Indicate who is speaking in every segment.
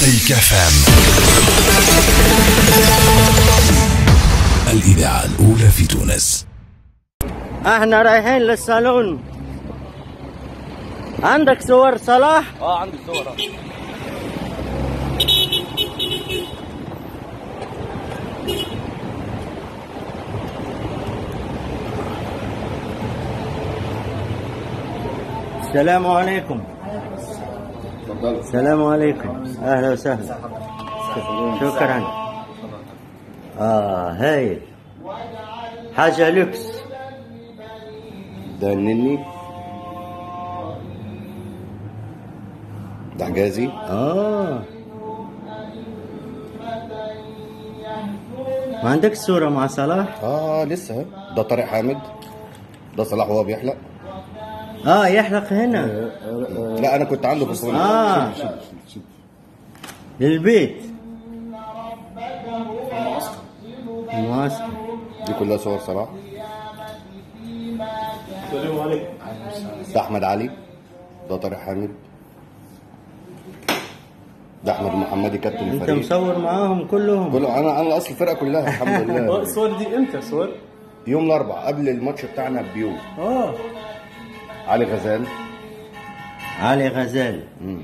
Speaker 1: مزيكا فام الإذاعة الأولى في تونس
Speaker 2: احنا رايحين للصالون عندك صور صلاح
Speaker 3: اه عندي صور آه.
Speaker 2: السلام عليكم
Speaker 3: اتفضل
Speaker 2: السلام عليكم اهلا وسهلا شكرا اه هايل حاجة لوكس
Speaker 3: ده النني ده حجازي
Speaker 2: اه ما عندك صورة مع صلاح؟
Speaker 3: اه لسه ده طارق حامد ده صلاح وهو بيحلق
Speaker 2: اه يحلق هنا
Speaker 3: لا انا كنت عنده في الصور
Speaker 2: اه للبيت المعسكر
Speaker 3: دي كلها صور صلاح ده احمد علي ده طارق حامد ده احمد المحمدي كابتن
Speaker 2: انت
Speaker 3: الفريق
Speaker 2: مصور معاهم كلهم
Speaker 3: كله انا انا اصل الفرقه كلها الحمد لله
Speaker 4: الصور دي امتى صور؟
Speaker 3: يوم الاربعاء قبل الماتش بتاعنا بيوم
Speaker 4: اه
Speaker 3: علي غزال
Speaker 2: علي غزال
Speaker 3: مم.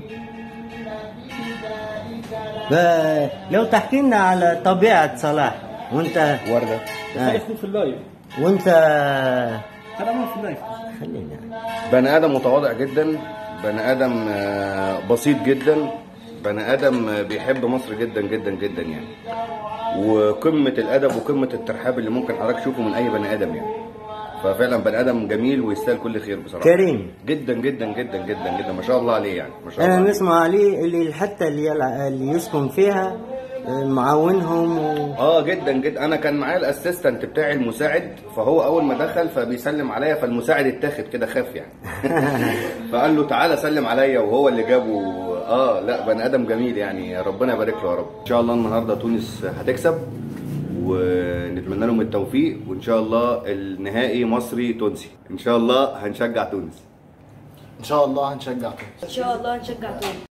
Speaker 2: ب- لو تحكي لنا على طبيعة صلاح وانت
Speaker 3: ورده
Speaker 2: آه.
Speaker 4: يكون في اللايف
Speaker 2: وانت
Speaker 4: هذا ما في اللايف
Speaker 2: خلينا
Speaker 3: بني ادم متواضع جدا بني ادم آه، بسيط جدا بني ادم آه، بيحب مصر جدا جدا جدا يعني وقمه الادب وقمه الترحاب اللي ممكن حضرتك تشوفه من اي بني ادم يعني ففعلا بني ادم جميل ويستاهل كل خير بصراحه
Speaker 2: كريم
Speaker 3: جدا جدا جدا جدا جدا ما شاء الله عليه يعني ما شاء الله
Speaker 2: انا
Speaker 3: عليه.
Speaker 2: نسمع عليه اللي حتى اللي, يلع... اللي يسكن فيها آه، معاونهم و...
Speaker 3: اه جدا جدا انا كان معايا الاسيستنت بتاعي المساعد فهو اول ما دخل فبيسلم عليا فالمساعد اتاخد كده خاف يعني فقال له تعالى سلم عليا وهو اللي جابه اه لا بني ادم جميل يعني ربنا يبارك له يا رب ان شاء الله النهارده تونس هتكسب ونتمنى لهم التوفيق وان شاء الله النهائي مصري تونسي ان شاء الله هنشجع تونس
Speaker 5: ان شاء الله هنشجع تونس
Speaker 6: ان شاء الله نشجع تونس